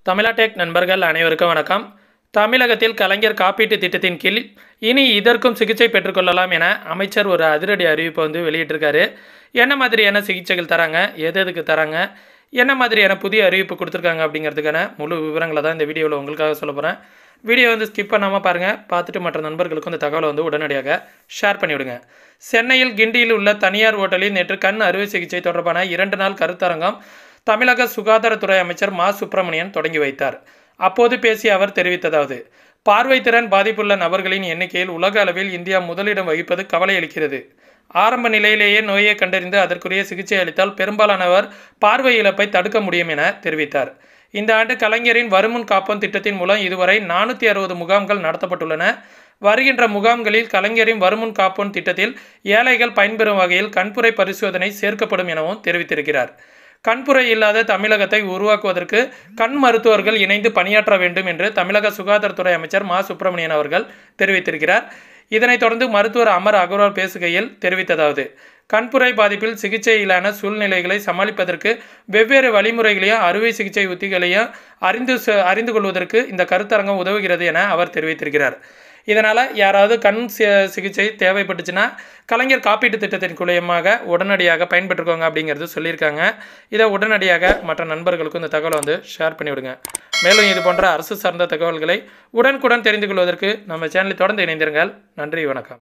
தமிழா டெக் நண்பர்கள் அனைவருக்கும் வணக்கம் தமிழகத்தில் கலைஞர் காப்பீட்டு திட்டத்தின் கீழ் இனி இதற்கும் சிகிச்சை பெற்றுக்கொள்ளலாம் என அமைச்சர் ஒரு அதிரடி அறிவிப்பை வந்து வெளியிட்டிருக்காரு என்ன மாதிரியான சிகிச்சைகள் தராங்க எது எதுக்கு தராங்க என்ன மாதிரியான புதிய அறிவிப்பு கொடுத்துருக்காங்க அப்படிங்கிறதுக்கான முழு விவரங்களை தான் இந்த வீடியோவில் உங்களுக்காக சொல்ல போகிறேன் வீடியோ வந்து ஸ்கிப் பண்ணாமல் பாருங்கள் பார்த்துட்டு மற்ற நண்பர்களுக்கும் இந்த தகவலை வந்து உடனடியாக ஷேர் பண்ணிவிடுங்க சென்னையில் கிண்டியில் உள்ள தனியார் ஓட்டலில் நேற்று கண் அறுவை சிகிச்சை தொடர்பான இரண்டு நாள் கருத்தரங்கம் தமிழக சுகாதாரத்துறை அமைச்சர் மா சுப்பிரமணியன் தொடங்கி வைத்தார் அப்போது பேசிய அவர் தெரிவித்ததாவது பார்வைத்திறன் பாதிப்புள்ள நபர்களின் எண்ணிக்கையில் உலக அளவில் இந்தியா முதலிடம் வகிப்பது கவலை அளிக்கிறது ஆரம்ப நிலையிலேயே நோயை கண்டறிந்து அதற்குரிய சிகிச்சை அளித்தால் பெரும்பாலானவர் பார்வை இழப்பை தடுக்க முடியும் என தெரிவித்தார் இந்த ஆண்டு கலைஞரின் வருமுன் காப்போம் திட்டத்தின் மூலம் இதுவரை நானூற்றி அறுபது முகாம்கள் நடத்தப்பட்டுள்ளன வருகின்ற முகாம்களில் கலைஞரின் வருமுன் காப்போம் திட்டத்தில் ஏழைகள் பயன்பெறும் வகையில் கண்புரை பரிசோதனை சேர்க்கப்படும் எனவும் தெரிவித்திருக்கிறார் கண்புரை இல்லாத தமிழகத்தை உருவாக்குவதற்கு கண் மருத்துவர்கள் இணைந்து பணியாற்ற வேண்டும் என்று தமிழக சுகாதாரத்துறை அமைச்சர் மா சுப்பிரமணியன் அவர்கள் தெரிவித்திருக்கிறார் இதனைத் தொடர்ந்து மருத்துவர் அமர் அகர்வால் பேசுகையில் தெரிவித்ததாவது கண்புரை பாதிப்பில் சிகிச்சையிலான சூழ்நிலைகளை சமாளிப்பதற்கு வெவ்வேறு வழிமுறைகளையும் அறுவை சிகிச்சை உத்திகளையும் அறிந்து ச- அறிந்து கொள்வதற்கு இந்த கருத்தரங்கம் உதவுகிறது என அவர் தெரிவித்திருக்கிறார் இதனால் யாராவது கண் சி- சிகிச்சை தேவைப்பட்டுச்சுன்னா கலைஞர் காப்பீட்டு திட்டத்தின் மூலியமாக உடனடியாக பயன்பெற்றுக்கோங்க அப்படிங்கிறது சொல்லியிருக்காங்க இதை உடனடியாக மற்ற நண்பர்களுக்கும் இந்த தகவலை வந்து ஷேர் பண்ணிவிடுங்க மேலும் இது போன்ற அரசு சார்ந்த தகவல்களை உடனுக்குடன் தெரிந்து கொள்வதற்கு நம்ம சேனலை தொடர்ந்து இணைந்திருங்கள் நன்றி வணக்கம்